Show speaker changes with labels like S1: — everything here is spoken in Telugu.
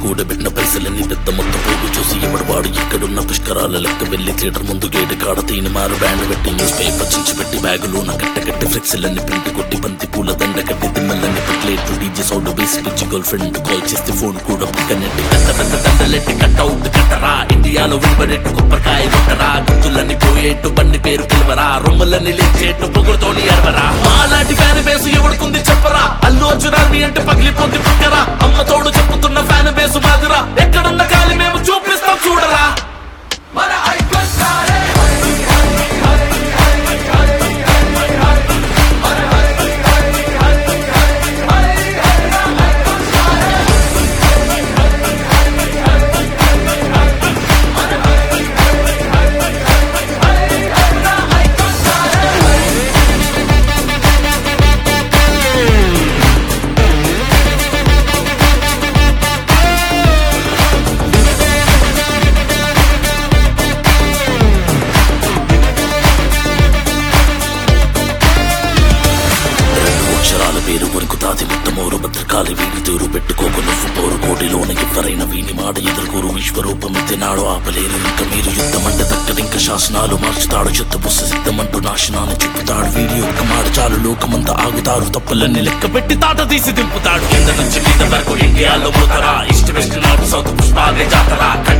S1: కూడబెట్టిన పైసలన్నీ పెద్ద మొత్తం పోగు చూసి ఎవడు వాడు ఇక్కడున్న పుష్కరాల లెక్క వెళ్లి థియేటర్ ముందు గేటు కాడ తీని మారు బ్యాండ్ పెట్టి న్యూస్ పేపర్ చించి పెట్టి బ్యాగులు నా కట్ట కట్టి ఫ్లెక్సీలన్నీ ప్రింట్ కొట్టి బంతి పూల దండ కట్టి దిమ్మలన్నీ ప్లేట్లు డీజే సౌండ్ బేస్ పిచ్చి గర్ల్ ఫ్రెండ్ కాల్ చేస్తే ఫోన్ కూడా పక్కనెట్టి కట్ట కట్ట దండలెట్టి కట్ అవుట్ కట్టరా ఇండియాలో విలువనెట్టు కొబ్బరికాయ కొట్టరా గుర్తులన్నీ పోయేట్టు బండి పేరు పిలవరా రొమ్ములన్నీ లేచేట్టు పొగుడుతోని ఎరవరా మాలాంటి ఫ్యాన్ బేసు ఎవడుకుంది చెప్పరా అల్లు అర్జునాన్ని అంటే పగిలిపోతే పక్కరా అమ్మ తోడు చెప్పుతున్న ఫ్యాన్ బేసు మాదిరా ఎక్కడున్న కాలి మేము చూపిస్తాం చూడరా
S2: మన ఐకాన్ స్టారే
S1: రెండు అక్షరాల పేరు వరకు తాతి ముత్తమోరు భద్రకాలి వీడి తూరు పెట్టుకోకు నువ్వు పోరు కోటిలోన ఎవరైన వీని మాట ఎదుర్కోరు విశ్వరూపం ఎత్తినాడు ఆపలేరు ఇంక మీరు యుద్ధమంటే తక్కడింక శాసనాలు మార్చుతాడు చెత్త బుస్స సిద్ధమంటూ నాశనాన్ని చెప్పుతాడు వీడి యొక్క మాట చాలు లోకమంతా ఆగుతారు తప్పులన్నీ లెక్క పెట్టి తాట తీసి దింపుతాడు కింద నుంచి మీద వరకు ఇండియాలో పోతారా ఇష్ట వెస్ట్ నాడు సౌత్ పుష్పాలే జాతరా